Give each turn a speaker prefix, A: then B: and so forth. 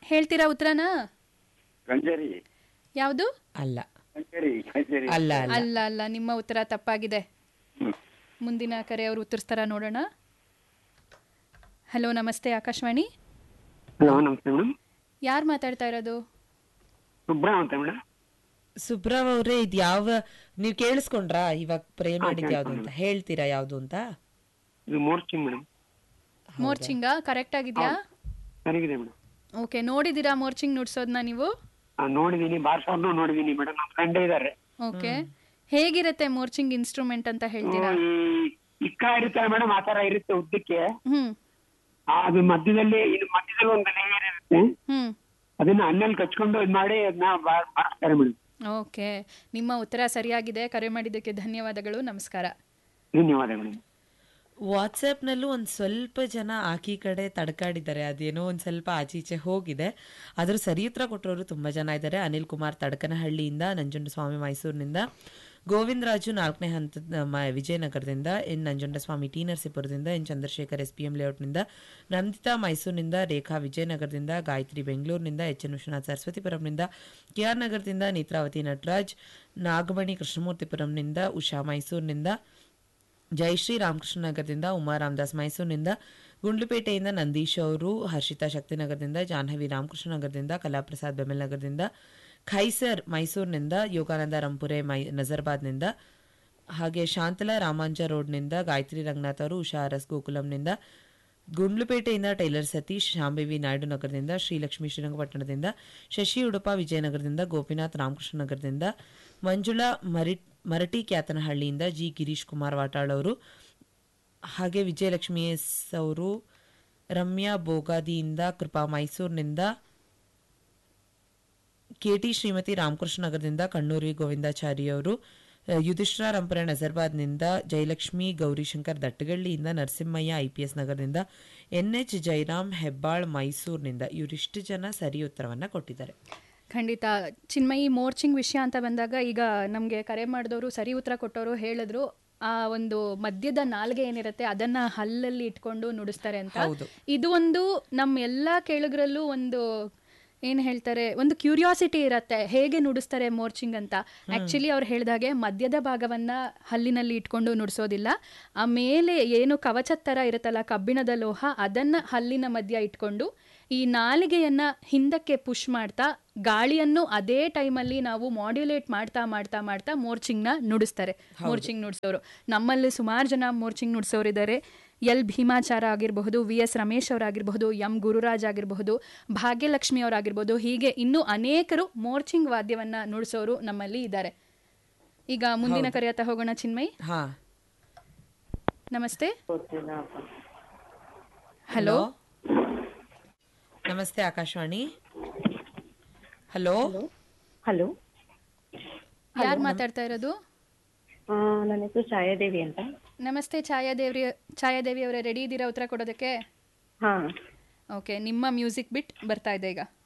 A: ಹೇಳ್ತೀರಾ ಉತ್ತರನ
B: ಗಂಜರಿ
A: ಯಾವುದು
C: ಅಲ್ಲ
B: ಗಂಜರಿ ಗಂಜರಿ
C: ಅಲ್ಲ ಅಲ್ಲ
A: ಅಲ್ಲ ಅಲ್ಲ ನಿಮ್ಮ ಉತ್ತರ ತಪ್ಪಾಗಿದೆ
B: ಹ್ಮ್.
A: ಮುಂದಿನ ಕರೆ ಅವರು ಉತ್ತರಿಸ್ತಾರ ನೋಡೋಣ ಹಲೋ ನಮಸ್ತೆ ಆಕಾಶವಾಣಿ
D: ಹಲೋ ನಮಸ್ತೆ ಮೇಡಮ್
A: ಯಾರು ಮಾತಾಡ್ತಾ ಇರೋದು
D: ಸುಬ್ರಾವ್ ಅಂತ ಮೇಡಮ್
C: ಸುಬ್ರಾವ್ ಅವ್ರೆ ಇದ್ ಯಾವ ನೀವ್ ಕೇಳಿಸ್ಕೊಂಡ್ರಾ ಇವಾಗ ಪ್ರೇ ಮಾಡಿದ್ ಯಾವ್ದು ಅಂತ ಹೇಳ್ತೀರಾ ಯಾವ್ದು ಅಂತ
D: ಇದು ಮೋರ್ಚಿಂಗ್ ಮೇಡಮ್
A: ಮೋರ್ಚಿಂಗ ಕರೆಕ್ಟ್ ಆಗಿದ್ಯಾ
D: ಸರಿಗಿದೆ ಮೇಡಮ್
A: ಓಕೆ ನೋಡಿದ್ದೀರಾ ಮೋರ್ಚಿಂಗ್ ನುಡ್ಸೋದನ್ನ ನೀವು
D: ನೋಡಿದೀನಿ ಬಾರ್ಸೋರ್ನು ನೋಡಿದೀನಿ ಮೇಡಮ್ ನಮ್ಮ ಫ್ರೆಂಡ್ ಇದಾರೆ
A: ಓಕೆ ಹೇಗಿರುತ್ತೆ ಮೋರ್ಚಿಂಗ್ ಇನ್ಸ್ಟ್ರೂಮೆಂಟ್ ಅಂತ ಹೇಳ್ತೀರಾ
D: ಈ ಇಕ್ಕ ಇರುತ್ತಲ್ಲ ಮೇಡಮ್ ಆ ತರ ಇರುತ್ತೆ ಉದ್ದಕ್ಕೆ
A: ಹ್ಮ್
D: ಆ, ಅದು ಮಧ್ಯದಲ್ಲಿ ಇದು ಮಧ್ಯದಲ್ಲಿ ಒಂದು ಲೇಯರ್ ಇರುತ್ತೆ
A: ಹ್ಮ್
D: ಅದನ್ನ ಹಣ್ಣಲ್ಲಿ ಕಚ್ಕೊಂಡು ಇದ್ ಮಾಡಿ ಅದನ್ನ ಬಾರಿಸ್ತಾರೆ ಮೇಡಮ್
A: ಓಕೆ ನಿಮ್ಮ ಉತ್ತರ ಸರಿಯಾಗಿದೆ ಕರೆ ಮಾಡಿದ್ದಕ್ಕೆ ಧನ್ಯವಾದಗಳು ನಮಸ್ಕಾರ
D: ಧನ್ಯವಾದ ಮೇಡಮ್
C: ವಾಟ್ಸಪ್ನಲ್ಲೂ ಒಂದು ಸ್ವಲ್ಪ ಜನ ಆಕಿ ಕಡೆ ತಡ್ಕಾಡಿದ್ದಾರೆ ಅದೇನೋ ಒಂದು ಸ್ವಲ್ಪ ಆಚೀಚೆ ಹೋಗಿದೆ ಅದ್ರ ಸರಿ ಉತ್ತರ ಕೊಟ್ಟರೋರು ತುಂಬ ಜನ ಇದ್ದಾರೆ ಅನಿಲ್ ಕುಮಾರ್ ತಡಕನಹಳ್ಳಿಯಿಂದ ನಂಜುಂಡಸ್ವಾಮಿ ಮೈಸೂರಿನಿಂದ ಗೋವಿಂದರಾಜು ನಾಲ್ಕನೇ ಹಂತದ ಮ- ವಿಜಯನಗರದಿಂದ ಎನ್ ನಂಜುಂಡಸ್ವಾಮಿ ಟಿ ನರಸೀಪುರದಿಂದ N Chandrashekar S P M ಲೇಔಟ್ನಿಂದ ನಂದಿತಾ ಮೈಸೂರಿನಿಂದ ರೇಖಾ ವಿಜಯನಗರದಿಂದ ಗಾಯತ್ರಿ ಬೆಂಗಳೂರಿನಿಂದ ಎಚ್ ಎನ್ ವಿಶ್ವನಾಥ್ ಸರಸ್ವತಿಪುರಂನಿಂದ ಕೆ ಆರ್ ನಗರದಿಂದ ನೇತ್ರಾವತಿ ನಟರಾಜ್ ನಾಗಮಣಿ ಕೃಷ್ಣಮೂರ್ತಿಪುರಂನಿಂದ ಉಷಾ ಮೈಸೂರಿನಿಂದ ಜಯಶ್ರೀ ರಾಮಕೃಷ್ಣ ನಗರದಿಂದ ಉಮಾ ರಾಮದಾಸ್ ಮೈಸೂರಿನಿಂದ ಗುಂಡ್ಲುಪೇಟೆಯಿಂದ ನಂದೀಶ್ ಅವರು ಹರ್ಷಿತಾ ಶಕ್ತಿನಗರದಿಂದ ಜಾಹ್ನವಿ ರಾಮಕೃಷ್ಣ ನಗರದಿಂದ ಕಲಾಪ್ರಸಾದ್ ಬೆಮೆಲ್ ನಗರದಿಂದ ಖೈಸರ್ ಮೈಸೂರಿನಿಂದ ಯೋಗಾನಂದ ರಂಪುರೆ ಮೈ ನಜರ್ಬಾದ್ನಿಂದ ಹಾಗೆ ಶಾಂತಲಾ ರಾಮಾಂಜ ರೋಡ್ನಿಂದ ಗಾಯತ್ರಿ ರಂಗನಾಥ್ ಅವರು ಉಷಾ ಅರಸ್ ಗೋಕುಲಂನಿಂದ ಗುಂಡ್ಲುಪೇಟೆಯಿಂದ ಟೈಲರ್ ಸತೀಶ್ ಶಾಂಬೇವಿ ನಾಯ್ಡು ನಗರದಿಂದ ಶ್ರೀಲಕ್ಷ್ಮಿ ಶ್ರೀರಂಗಪಟ್ಟಣದಿಂದ ಶಶಿ ಉಡುಪ ವಿಜಯನಗರದಿಂದ ಗೋಪಿನಾಥ್ ರಾಮಕೃಷ್ಣ ನಗರದಿಂದ ಮಂಜುಳಾ ಮರಿ ಮರಟಿ ಕ್ಯಾತನಹಳ್ಳಿಯಿಂದ ಜಿ ಗಿರೀಶ್ ಕುಮಾರ್ ವಾಟಾಳ್ ಅವರು ಹಾಗೆ ವಿಜಯಲಕ್ಷ್ಮಿ ಎಸ್ ಅವರು ರಮ್ಯಾ ಬೋಗಾದಿಯಿಂದ ಕೃಪಾ ಮೈಸೂರಿನಿಂದ ಕೆಟಿ ಶ್ರೀಮತಿ ರಾಮಕೃಷ್ಣ ನಗರದಿಂದ ಕಣ್ಣೂರಿ ಗೋವಿಂದಾಚಾರಿ ಅವರು ಅಹ್, ಯುಧಿಷ್ಠಿರ ರಂಪುರ ನಜರ್ಬಾದ್ನಿಂದ ಜಯಲಕ್ಷ್ಮಿ ಗೌರಿಶಂಕರ್ ದಟ್ಟಗಳ್ಳಿಯಿಂದ ನರಸಿಂಹಯ್ಯ ಐ ಪಿ ಎಸ್ ನಗರದಿಂದ ಎನ್ ಎಚ್ ಜೈರಾಮ್ ಹೆಬ್ಬಾಳ್ ಮೈಸೂರಿನಿಂದ ಇವರಿಷ್ಟು ಜನ ಸರಿ ಉತ್ತರವನ್ನ ಕೊಟ್ಟಿದ್ದಾರೆ
A: ಖಂಡಿತ ಚಿನ್ಮಯಿ ಮೋರ್ಚಿಂಗ್ ವಿಷಯ ಅಂತ ಬಂದಾಗ ಈಗ ನಮಗೆ ಕರೆ ಮಾಡಿದವರು ಸರಿ ಉತ್ತರ ಕೊಟ್ಟವರು ಹೇಳಿದ್ರು ಆ ಒಂದು ಮದ್ಯದ ನಾಲ್ಗೆ ಏನಿರುತ್ತೆ ಅದನ್ನ ಹಲ್ಲಲ್ಲಿ ಇಟ್ಕೊಂಡು ನುಡಿಸ್ತಾರೆ ಅಂತ
C: ಹೌದು.
A: ಇದು ಒಂದು ನಮ್ಮ ಎಲ್ಲ ಕೇಳುಗರಲ್ಲೂ ಒಂದು ಏನ್ ಹೇಳ್ತಾರೆ ಒಂದು ಕ್ಯೂರಿಯಾಸಿಟಿ ಇರತ್ತೆ ಹೇಗೆ ನುಡಿಸ್ತಾರೆ ಮೋರ್ಚಿಂಗ್ ಅಂತ ಆಕ್ಚುಲಿ ಅವ್ರು ಹೇಳ್ದಾಗೆ ಮದ್ಯದ ಭಾಗವನ್ನ ಹಲ್ಲಿನಲ್ಲಿ ಇಟ್ಕೊಂಡು ನುಡಿಸೋದಿಲ್ಲ ಆ ಮೇಲೆ ಏನು ಕವಚದ ತರ ಇರುತ್ತಲ್ಲ ಕಬ್ಬಿಣದ ಲೋಹ ಅದನ್ನ ಹಲ್ಲಿನ ಮಧ್ಯ ಇಟ್ಕೊಂಡು ಈ ನಾಲಿಗೆಯನ್ನ ಹಿಂದಕ್ಕೆ ಪುಷ್ ಮಾಡ್ತಾ ಗಾಳಿಯನ್ನು ಅದೇ ಟೈಮಲ್ಲಿ ನಾವು ಮಾಡ್ಯುಲೇಟ್ ಮಾಡ್ತಾ ಮಾಡ್ತಾ ಮಾಡ್ತಾ ಮೋರ್ಚಿಂಗ್ನ ನುಡಿಸ್ತಾರೆ ಮೋರ್ಚಿಂಗ್ ನುಡಿಸೋರು ನಮ್ಮಲ್ಲಿ ಸುಮಾರು ಜನ ಮೋರ್ಚಿಂಗ್ ನುಡಿಸೋರಿದ್ದಾರೆ ಎಲ್ ಭೀಮಾಚಾರ ಆಗಿರಬಹುದು ವಿ ಎಸ್ ರಮೇಶ್ ಅವರಾಗಿರಬಹುದು ಎಂ ಗುರುರಾಜ್ ಆಗಿರಬಹುದು ಭಾಗ್ಯಲಕ್ಷ್ಮಿ ಅವರಾಗಿರ್ಬೋದು ಹೀಗೆ ಇನ್ನೂ ಅನೇಕರು ಮೋರ್ಚಿಂಗ್ ವಾದ್ಯವನ್ನ ನುಡಿಸೋರು ನಮ್ಮಲ್ಲಿ ಇದ್ದಾರೆ ಈಗ ಮುಂದಿನ ಕರೆಯತ್ತ ಹೋಗೋಣ ಚಿನ್ಮಯ್
C: ಹಾ
A: ನಮಸ್ತೆ ಹಲೋ
C: ನಮಸ್ತೆ ಆಕಾಶವಾಣಿ ಹಲೋ
E: ಹಲೋ
A: ಯಾರು ಮಾತಾಡ್ತಾ ಇರೋದು
E: ಆ, ನನ್ನ ಹೆಸರು ಛಾಯಾದೇವಿ ಅಂತ
A: ನಮಸ್ತೆ ಛಾಯಾದೇವ್ರಿ ಛಾಯಾದೇವಿ ಅವರೇ ರೆಡಿ ಇದ್ದೀರಾ ಉತ್ತರ ಕೊಡೋದಕ್ಕೆ
E: ಹಾ
A: ಓಕೆ ನಿಮ್ಮ ಮ್ಯೂಸಿಕ್ ಬಿಟ್ ಬರ್ತಾ ಇದೆ ಈಗ